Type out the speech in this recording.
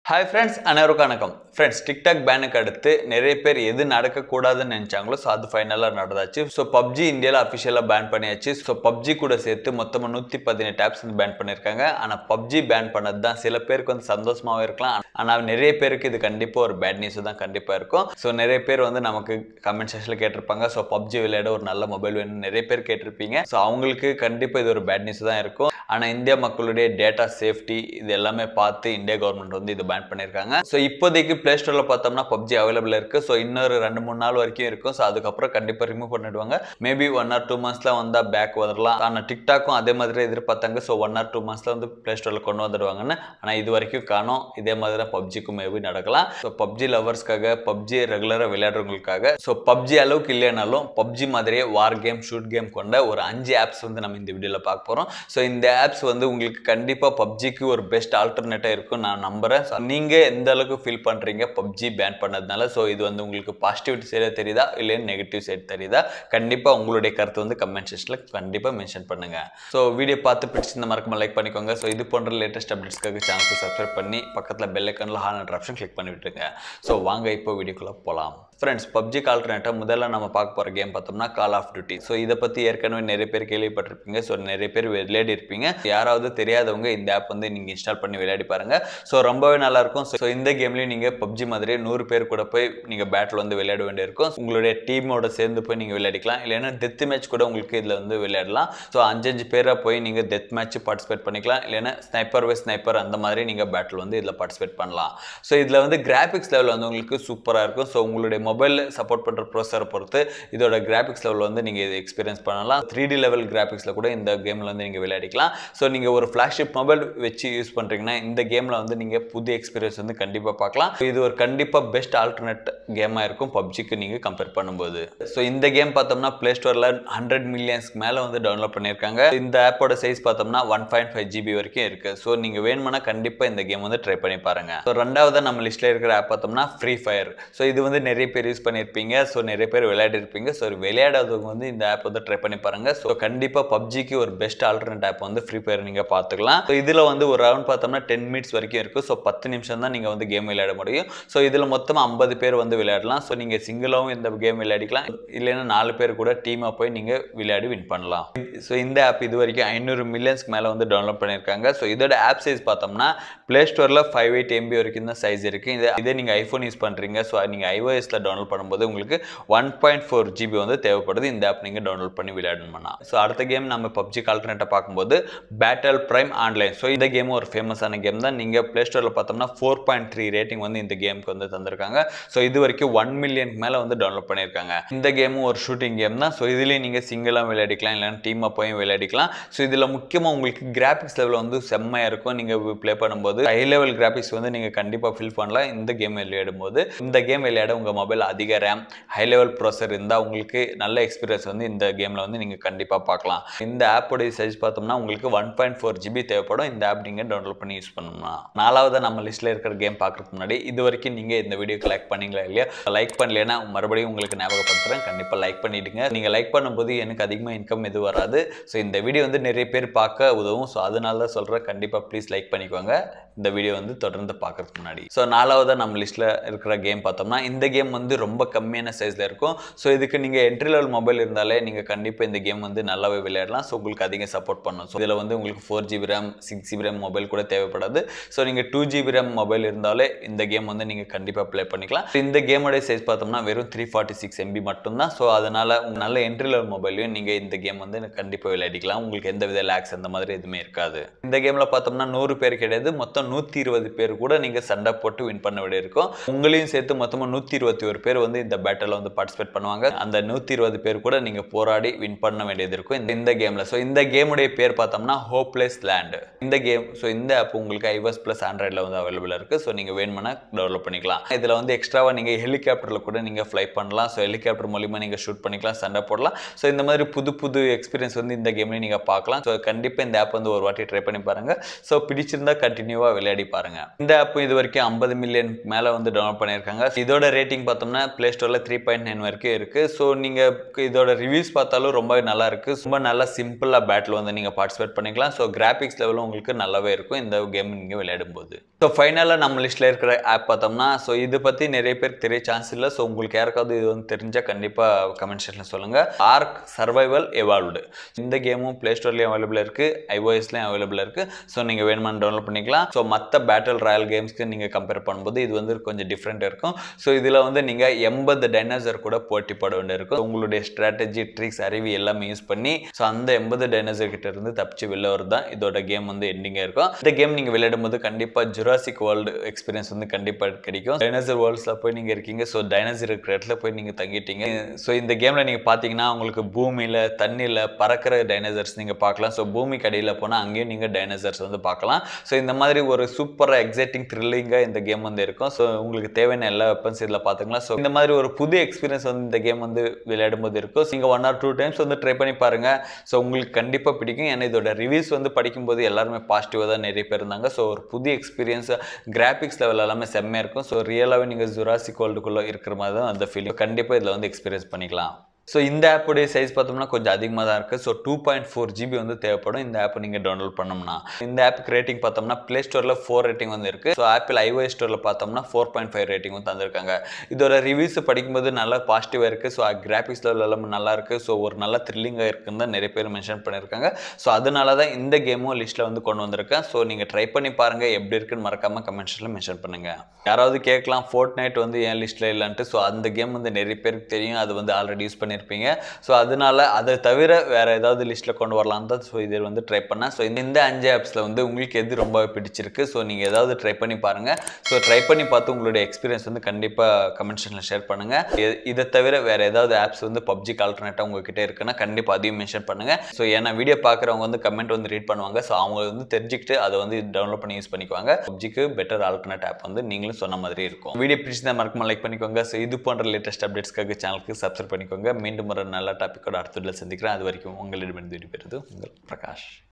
hi friends அனைவருக்கும் வணக்கம் friends TikTok பேனுக்கு அடுத்து நிறைய பேர் எது நடக்கக்கூடாதுன்னு நினச்சாங்களோ ஸோ அது ஃபைனலாக நடந்தாச்சு ஸோ பப்ஜி இந்தியாவில் அஃபிஷியலாக பேன் பண்ணியாச்சு ஸோ பப்ஜி கூட சேர்த்து மொத்தமாக நூற்றி பதினெட்டு ஆப்ஸ் வந்து பேன் பண்ணியிருக்காங்க ஆனால் பப்ஜி பேன் பண்ணது தான் சில பேருக்கு வந்து சந்தோஷமாகவும் இருக்கலாம் ஆனால் நிறைய பேருக்கு இது கண்டிப்பாக ஒரு பேட் நியூஸ் தான் கண்டிப்பாக இருக்கும் ஸோ நிறைய பேர் வந்து நமக்கு கமெண்ட் செக்ஷனில் கேட்டிருப்பாங்க ஸோ பப்ஜி விளையாட ஒரு நல்ல மொபைல் வேணும்னு நிறைய பேர் கேட்டிருப்பீங்க ஸோ அவங்களுக்கு கண்டிப்பாக இது ஒரு பேட் நியூஸ் தான் இருக்கும் ஆனால் இந்தியா மக்களுடைய டேட்டா சேஃப்டி இது எல்லாமே பார்த்து இந்தியா கவர்மெண்ட் வந்து இது பேன் பண்ணியிருக்காங்க ஸோ இப்போதைக்கு ப்ளே ஸ்டோரில் பார்த்தோம்னா பப்ஜி அவைலபிள் இருக்குது ஸோ இன்னொரு ரெண்டு மூணு நாள் வரைக்கும் இருக்கும் ஸோ அதுக்கப்புறம் கண்டிப்பாக ரிமூவ் பண்ணிடுவாங்க மேபி ஒன் ஆர் டூ மந்த்ஸில் வந்தால் பேக் வரலாம் ஆனால் டிக்டாக்கும் அதே மாதிரி எதிர்பார்த்தாங்க ஸோ ஒன் ஆர் டூ மந்த்ஸில் வந்து ப்ளே ஸ்டோரில் கொண்டு வந்துடுவாங்கன்னு ஆனால் இது வரைக்கும் காணோம் இதே மாதிரி தான் பப்ஜிக்கும் மேபி நடக்கலாம் ஸோ பப்ஜி லவர்ஸ்க்காக பப்ஜி ரெகுலராக விளையாடுறவங்களுக்காக ஸோ பப்ஜி அளவுக்கு இல்லைனாலும் பப்ஜி மாதிரியே வார் கேம் ஷூட் கேம் கொண்ட ஒரு அஞ்சு ஆப்ஸ் வந்து நம்ம இந்த வீடியோவில் பார்க்க போகிறோம் ஸோ இந்த ஆப்ஸ் வந்து உங்களுக்கு கண்டிப்பாக பப்ஜிக்கு ஒரு பெஸ்ட் ஆல்டர்னேட்டாக இருக்கும் நான் நம்புகிறேன் ஸோ நீங்கள் எந்த அளவுக்கு ஃபீல் பண்ணுறீங்க பப்ஜி பேன் பண்ணதுனால ஸோ இது வந்து உங்களுக்கு பாசிட்டிவிட்டி சைடாக தெரியுதா இல்லை நெகட்டிவ் சைடு தெரியுதா கண்டிப்பாக உங்களுடைய கருத்து வந்து கமெண்ட் செக்ஷனில் கண்டிப்பாக மென்ஷன் பண்ணுங்கள் ஸோ வீடியோ பார்த்து பிடிச்சிருந்த மறக்காம லைக் பண்ணிக்கோங்க ஸோ இது போன்ற லேட்டஸ்ட் அப்டேட்ஸ்க்காக சேனலுக்கு சப்ஸ்கிரைப் பண்ணி பக்கத்தில் பெல் ஐக்கனில் ஹால் அண்ட் ஆப்ஷன் கிளிக் பண்ணி விட்டுருங்க ஸோ வாங்க இப்போ வீடியோக்குள்ளே போகலாம் ஃப்ரெண்ட்ஸ் பப்ஜிக்கு ஆல்டர்னேட்டாக முதல்ல நம்ம பார்க்க போகிற கேம் பார்த்தோம்னா கால் ஆஃப் டியூட்டி ஸோ இதை பற்றி ஏற்கனவே நிறைய பேர் கேள்விப்பட்டிருப்பீங்க ஸோ நிறைய பேர் விளையாடி இருப்பீங்க யாராவது தெரியாதவங்க இந்த ஆப் வந்து நீங்கள் இன்ஸ்டால் பண்ணி விளையாடி பாருங்கள் ஸோ ரொம்பவே நல்லாயிருக்கும் ஸோ இந்த கேம்லேயும் நீங்கள் பப்ஜி மாதிரியே நூறு பேர் கூட போய் நீங்கள் பேட்டில் வந்து விளையாட வேண்டியிருக்கும் உங்களுடைய டீமோட சேர்ந்து போய் நீங்கள் விளையாடிக்கலாம் இல்லைன்னா டெத் மேட்ச் கூட உங்களுக்கு இதில் வந்து விளையாடலாம் ஸோ அஞ்சஞ்சு பேராக போய் நீங்கள் டெத் மேட்ச் பார்ட்டிசிபேட் பண்ணிக்கலாம் இல்லைன்னா ஸ்னைப்பர் வை ஸ்னைப்பர் அந்த மாதிரி நீங்கள் பேட்டில் வந்து இதில் பார்ட்டிசிபேட் பண்ணலாம் ஸோ இதில் வந்து கிராஃபிக்ஸ் லெவல் வந்து உங்களுக்கு சூப்பராக இருக்கும் ஸோ உங்களுடைய மொபைல் சப்போர்ட் பண்ணுற ப்ரோசரை பொறுத்து இதோட கிராஃபிக்ஸ் லெவல் வந்து நீங்கள் இது எக்ஸ்பீரியன்ஸ் பண்ணலாம் த்ரீ டி லெவல் கிராஃபிக்ஸில் கூட இந்த கேமில் வந்து நீங்கள் விளையாடிக்கலாம் ஸோ நீங்கள் ஒரு ஃப்ளாக்ஷிப் மொபைல் வச்சு யூஸ் பண்ணுறீங்கன்னா இந்த கேமில் வந்து நீங்கள் புது எக்ஸ்பீரியன்ஸ் வந்து கண்டிப்பாக பார்க்கலாம் இது ஒரு கண்டிப்பாக பெஸ்ட் ஆல்டர்னேட் கேமாக இருக்கும் பப்ஜிக்கு நீங்கள் கம்பேர் பண்ணும்போது ஸோ இந்த கேம் பார்த்தோம்னா ப்ளே ஸ்டோரில் ஹண்ட்ரட் மில்லியன்ஸ்க்கு மேலே வந்து டவுன்லோட் பண்ணியிருக்காங்க இந்த ஆப்போட சைஸ் பார்த்தோம்னா ஒன் பாயிண்ட் ஃபைவ் ஜிபி வரைக்கும் இருக்குது ஸோ நீங்கள் வேணுமானா கண்டிப்பாக இந்த கேம் வந்து ட்ரை பண்ணி பாருங்கள் ஸோ ரெண்டாவது நம்ம லிஸ்ட்டில் இருக்கிற ஆப் பார்த்தோம்னா ஃப்ரீ ஃபயர் ஸோ இது வந்து நிறைய பேர் யூஸ் பண்ணியிருப்பீங்க ஸோ நிறைய பேர் விளையாடிருப்பீங்க ஸோ விளையாடாதவங்க வந்து இந்த ஆப் வந்து ட்ரை பண்ணி பாருங்க ஸோ கண்டிப்பாக பப்ஜிக்கு ஒரு பெஸ்ட் ஆல்டர்னேட் ஆப் வந்து ஃப்ரீ ஃபயர் நீங்கள் பார்த்துக்கலாம் ஸோ இதில் வந்து ஒரு ரவுண்ட் பார்த்தோம்னா டென் மினிட்ஸ் வரைக்கும் இருக்கும் ஸோ பத்து நிமிஷம் தான் நீங்கள் வந்து கேம் விளையாட முடியும் ஸோ இதில் மொத்தமாக ஐம்பது பேர் வந்து விளையாடலாம் ஸோ நீங்கள் சிங்கிளாகவும் இந்த கேம் விளையாடிக்கலாம் இல்லைன்னா நாலு பேர் கூட டீமாக போய் நீங்கள் விளையாடி வின் பண்ணலாம் ஸோ இந்த ஆப் இது வரைக்கும் ஐநூறு மில்லியன்ஸ்க்கு மேலே வந்து டவுன்லோட் பண்ணியிருக்காங்க ஸோ இதோட ஆப் சைஸ் பார்த்தோம்னா ப்ளே ஸ்டோரில் ஃபைவ் எயிட் எம்பி வரைக்கும் தான் சைஸ் இருக்குது இது இதே நீங்கள் ஐஃபோன் யூஸ் பண்ணுறீங்க ஸோ நீங்கள் ஐஓஎஸில் டவுன்லோட் பண்ணும்போது உங்களுக்கு ஒன் பாயிண்ட் ஃபோர் ஜிபி வந்து தேவைப்படுது இந்த ஆப் நீங்கள் டவுன்லோட் பண்ணி விளையாடணும்னா ஸோ அடுத்த கேம் நம்ம பப்ஜி கால்டர்னேட்டை பார்க்கும்போது பேட்டல் ப்ரைம் ஆன்லைன் ஸோ இந்த கேம் ஒரு ஃபேமஸான கேம் தான் நீங்கள் ப்ளே ஸ்டோரில் பார்த்தோம்னா ஃபோர் பாயிண்ட் த்ரீ ரேட்டிங் வந்து இந்த கேமுக்கு வந்து தந்திருக்காங்க ஸோ இது வரைக்கும் ஒன் மில்லியனுக்கு மேலே வந்து டவுன்லோட் பண்ணியிருக்காங்க இந்த கேமும் ஒரு ஷூட்டிங் கேம் தான் ஸோ இதுலேயும் நீங்கள் சிங்கிளாக விளையாடிக்கலாம் இல்லைன்னா டீமாக போய் விளையாடிக்கலாம் ஸோ இதில் முக்கியமாக உங்களுக்கு கிராஃபிக்ஸ் லெவல் வந்து செம்மையாக இருக்கும் நீங்கள் ப்ளே பண்ணும்போது ஹை லெவல் கிராஃபிக்ஸ் வந்து நீங்கள் கண்டிப்பாக ஃபில் பண்ணலாம் இந்த கேம் விளையாடும் போது இந்த கேம் விளையாட உங்கள் மொபைல் அதிக ரேம் ஹை லெவல் ப்ரோசர் இருந்தால் உங்களுக்கு நல்ல எக்ஸ்பீரியன்ஸ் வந்து இந்த கேமில் வந்து நீங்கள் கண்டிப்பாக பார்க்கலாம் இந்த ஆப்போடைய சைஸ் பார்த்தோம்னா உங்களுக்கு ஒன் பாயிண்ட் ஃபோர் ஜிபி தேவைப்படும் இந்த ஆப் நீங்கள் டவுன்லோட் பண்ணி யூஸ் பண்ணணும்னா நாலாவது நம்ம லிஸ்ட்டில் இருக்கிற கேம் பார்க்குறதுக்கு முன்னாடி இது வரைக்கும் நீங்கள் இந்த வீடியோக்கு லைக் பண்ணீங்களா இல்லையா லைக் பண்ணலைன்னா மறுபடியும் உங்களுக்கு ஞாபகப்படுத்துகிறேன் கண்டிப்பாக லைக் பண்ணிவிடுங்க நீங்கள் லைக் பண்ணும்போது எனக்கு அதிகமாக இன்கம் எதுவும் வராது ஸோ இந்த வீடியோ வந்து நிறைய பேர் பார்க்க உதவும் ஸோ அதனால தான் சொல்கிறேன் கண்டிப்பாக ப்ளீஸ் லைக் பண்ணிக்கோங்க இந்த வீடியோ வந்து தொடர்ந்து பார்க்கறதுக்கு முன்னாடி ஸோ நாலாவதாக நம்ம லிஸ்ட்டில் இருக்கிற கேம் பார்த்தோம்னா இந்த கேம் வந்து ரொம்ப கம்மியான சைஸில் இருக்கும் ஸோ இதுக்கு நீங்கள் என்ட்ரி லெவல் மொபைல் இருந்தாலே நீங்கள் கண்டிப்பாக இந்த கேம் வந்து நல்லாவே விளையாடலாம் ஸோ உங்களுக்கு அதிகம் சப்போர்ட் பண்ணும் ஸோ இதில் வந்து உங்களுக்கு four GB RAM six GB RAM mobile கூட தேவைப்படாது ஸோ நீங்கள் டூ ஜிபி ரேம் மொபைல் இருந்தாலே இந்த கேம் வந்து நீங்கள் கண்டிப்பாக ப்ளே பண்ணிக்கலாம் So, இந்த கேமோட சைஸ் பார்த்தோம்னா வெறும் த்ரீ ஃபார்ட்டி சிக்ஸ் எம்பி மட்டும்தான் ஸோ அதனால் உங்கள் நல்ல என்ட்ரி லெவல் மொபைலையும் நீங்கள் இந்த கேம் வந்து கண்டிப்பாக விளையாடிக்கலாம் உங்களுக்கு எந்த வித லேக்ஸ் அந்த மாதிரி எதுவுமே இருக்காது இந்த கேமில் பார்த்தோம்னா நூறு பேர் கிடையாது மொத்தம் நூற்றி இருபது பேர் கூட நீங்கள் சண்டை போட்டு வின் பண்ண வேண்டியிருக்கும் உங்களையும் சேர்த்து மொத்தமாக நூற்றி இருபத்தி ஒரு பேர் வந்து இந்த பேட்டில் வந்து பார்ட்டிசிபேட் பண்ணுவாங்க அந்த நூற்றி இருபது பேர் கூட நீங்கள் போராடி வின் பண்ண வேண்டியது இருக்கும் இந்த இந்த கேமில் ஸோ இந்த கேமுடைய பேர் பார்த்தோம்னா ஹோப்லெஸ் லேண்ட் இந்த கேம் ஸோ இந்த ஆப் உங்களுக்கு ஐவஸ் ப்ளஸ் ஆண்ட்ராய்டில் வந்து அவைலபிள் இருக்குது ஸோ நீங்கள் வேணுமானா டெவலப் பண்ணிக்கலாம் இதில் வந்து எக்ஸ்ட்ராவாக நீங்கள் ஹெலிகாப்டரில் கூட நீங்கள் ஃப்ளை பண்ணலாம் ஸோ ஹெலிகாப்டர் மூலிமா நீங்கள் ஷூட் பண்ணிக்கலாம் சண்டை போடலாம் ஸோ இந்த மாதிரி புது புது எக்ஸ்பீரியன்ஸ் வந்து இந்த கேம்லேயும் நீங்கள் பார்க்கலாம் ஸோ கண்டிப்பாக இந்த ஆப் வந்து ஒரு வாட்டி ட்ரை பண்ணி பாருங்கள் ஸோ பிடிச்சிருந்தா கண்டினியூவாக விளையாடி பாருங்கள் இந்த ஆப் இது வரைக்கும் ஐம்பது மில்லியன் மேலே வந்து டவுன்லோட் பண்ணியிருக்காங்க இதோட ரேட்டிங் பார்த்தோம்னா பார்த்தோம்னா ப்ளே ஸ்டோரில் த்ரீ பாயிண்ட் நைன் வரைக்கும் இருக்குது ஸோ நீங்கள் இதோட ரிவ்யூஸ் பார்த்தாலும் ரொம்ப நல்லா இருக்குது ரொம்ப நல்லா சிம்பிளாக பேட்டில் வந்து நீங்கள் பார்ட்டிசிபேட் பண்ணிக்கலாம் ஸோ கிராஃபிக்ஸ் லெவலும் உங்களுக்கு நல்லாவே இருக்கும் இந்த கேம் நீங்கள் விளையாடும் போது ஸோ ஃபைனலாக நம்ம லிஸ்ட்டில் இருக்கிற ஆப் பார்த்தோம்னா ஸோ இது பற்றி நிறைய பேருக்கு தெரிய சான்ஸ் இல்லை ஸோ உங்களுக்கு யாருக்காவது இது வந்து தெரிஞ்சால் கண்டிப்பாக கமெண்ட் செக்ஷனில் சொல்லுங்கள் ஆர்க் சர்வைவல் எவால்வ்டு இந்த கேமும் ப்ளே ஸ்டோர்லேயும் அவைலபிள் இருக்குது ஐஓஎஸ்லேயும் அவைலபிள் இருக்குது ஸோ நீங்கள் வேணுமான்னு டவுன்லோட் பண்ணிக்கலாம் ஸோ மற்ற பேட்டில் ராயல் கேம்ஸ்க்கு நீங்கள் கம்பேர் பண்ணும்போது இது வந்து கொஞ்சம் டிஃப்ரெண்ட் இருக்கும் ஸோ இதில் வந்து நீங்கள் எண்பது டைனோசர் கூட போட்டி போட வேண்டியிருக்கும் உங்களுடைய ஸ்ட்ராட்டஜி ட்ரிக்ஸ் அறிவி எல்லாமே யூஸ் பண்ணி ஸோ அந்த எண்பது டைனோசர் கிட்ட இருந்து தப்பிச்சு வெளில வருது தான் இதோட கேம் வந்து எண்டிங்காக இருக்கும் இந்த கேம் நீங்கள் விளையாடும் போது கண்டிப்பாக ஜுராசிக் வேர்ல்டு எக்ஸ்பீரியன்ஸ் வந்து கண்டிப்பாக கிடைக்கும் டைனோசர் வேர்ல்ட்ஸில் போய் நீங்கள் இருக்கீங்க ஸோ டைனோசர் இருக்கிற இடத்துல போய் நீங்கள் தங்கிட்டீங்க ஸோ இந்த கேமில் நீங்கள் பார்த்தீங்கன்னா உங்களுக்கு பூமியில் தண்ணியில் பறக்கிற டைனோசர்ஸ் நீங்கள் பார்க்கலாம் ஸோ பூமிக்கு அடியில் போனால் அங்கேயும் நீங்கள் டைனோசர்ஸ் வந்து பார்க்கலாம் ஸோ இந்த மாதிரி ஒரு சூப்பராக எக்ஸைட்டிங் த்ரில்லிங்காக இந்த கேம் வந்து இருக்கும் ஸோ உங்களுக்கு தேவையான எல்லா வெப்பன்ஸ் இதில் பார்த்துக்கலாம் ஸோ இந்த மாதிரி ஒரு புது எக்ஸ்பீரியன்ஸ் வந்து இந்த கேம் வந்து விளையாடும் போது இருக்கும் நீங்கள் ஒன் ஆர் டூ டைம்ஸ் வந்து ட்ரை பண்ணி பாருங்கள் ஸோ உங்களுக்கு கண்டிப்பாக பிடிக்கும் ஏன்னா இதோட ரிவ்யூஸ் வந்து படிக்கும்போது எல்லாருமே பாசிட்டிவாக தான் நிறைய பேர் இருந்தாங்க ஸோ ஒரு புது எக்ஸ்பீரியன்ஸ் கிராஃபிக்ஸ் லெவல் எல்லாமே செம்மையாக இருக்கும் ஸோ ரியலாகவே நீங்கள் ஜுராசிக் வேர்ல்டுக்குள்ளே இருக்கிற மாதிரி தான் அந்த ஃபீலிங் கண்டிப்பாக இதில் வந்து எக்ஸ்பீரியன்ஸ் பண்ணிக்கலாம் ஸோ இந்த ஆப்புடைய சைஸ் பார்த்தோம்னா கொஞ்சம் அதிகமாக தான் இருக்குது so two point four GB வந்து தேவைப்படும் இந்த ஆப்பை நீங்கள் டவுன்லோட் பண்ணோம்னா இந்த ஆப்புக்கு ரேட்டிங் பார்த்தோம்னா ப்ளே ஸ்டோரில் ஃபோர் ரேட்டிங் வந்து இருக்குது ஸோ ஆப்பிள் ஐஓஎஸ் ஸ்டோரில் பார்த்தோம்னா ஃபோர் பாயிண்ட் ஃபைவ் ரேட்டிங் வந்து தந்திருக்காங்க இதோட ரிவ்யூஸ் படிக்கும்போது நல்லா பாசிட்டிவாக இருக்குது ஸோ கிராஃபிக்ஸ் லெவல் எல்லாமே நல்லா இருக்குது ஸோ ஒரு நல்ல த்ரில்லிங்காக இருக்குன்னு தான் நிறைய பேர் மென்ஷன் பண்ணியிருக்காங்க ஸோ அதனால தான் இந்த கேமும் லிஸ்ட்டில் வந்து கொண்டு வந்திருக்கேன் ஸோ நீங்கள் ட்ரை பண்ணி பாருங்கள் எப்படி இருக்குன்னு மறக்காமல் கமெண்ட்ஸில் மென்ஷன் பண்ணுங்கள் யாராவது கேட்கலாம் ஃபோர்ட் நைட் வந்து ஏன் லிஸ்ட்டில் இல்லைன்ட்டு ஸோ அந்த கேம் வந்து நிறைய பேருக்கு தெரியும் அது வந்து ஆல்ரெடி யூஸ் பண்ணியிருப்பீங்க ஸோ அதனால அதை தவிர வேறு ஏதாவது லிஸ்ட்டில் கொண்டு வரலாம் தான் ஸோ இதில் வந்து ட்ரை பண்ணேன் ஸோ இந்த அஞ்சு ஆப்ஸில் வந்து உங்களுக்கு எது ரொம்ப பிடிச்சிருக்கு ஸோ நீங்கள் ஏதாவது ட்ரை பண்ணி பாருங்கள் ஸோ ட்ரை பண்ணி பார்த்து உங்களுடைய எக்ஸ்பீரியன்ஸ் வந்து கண்டிப்பாக கமெண்ட் செக்ஷனில் ஷேர் பண்ணுங்கள் இதை தவிர வேறு ஏதாவது ஆப்ஸ் வந்து பப்ஜிக்கு ஆல்டர்னேட்டாக உங்ககிட்ட இருக்குன்னா கண்டிப்பாக அதையும் மென்ஷன் பண்ணுங்கள் ஸோ ஏன்னா வீடியோ பார்க்குறவங்க வந்து கமெண்ட் வந்து ரீட் பண்ணுவாங்க ஸோ அவங்க வந்து தெரிஞ்சுக்கிட்டு அதை வந்து டவுன்லோட் பண்ணி யூஸ் பண்ணிக்குவாங்க பப்ஜிக்கு பெட்டர் ஆல்டர்னேட் ஆப் வந்து நீங்களும் சொன்ன மாதிரி இருக்கும் வீடியோ பிடிச்சிருந்தா மறக்காம லைக் பண்ணிக்கோங்க ஸோ இது போன்ற லேட்டஸ்ட் அப்டேட்ஸ்க்காக சேனலுக்கு சப்ஸ்கிரைப் பண்ணிக்கோங்க மீண்டும் ஒரு நல்ல டாப்பிக்கோட அடுத்த வீடியோவில் சந்திக்கிறேன் அது வரைக்கும் உங்களிடமிருந்து விடைபெறுது உங்கள் பிரகாஷ்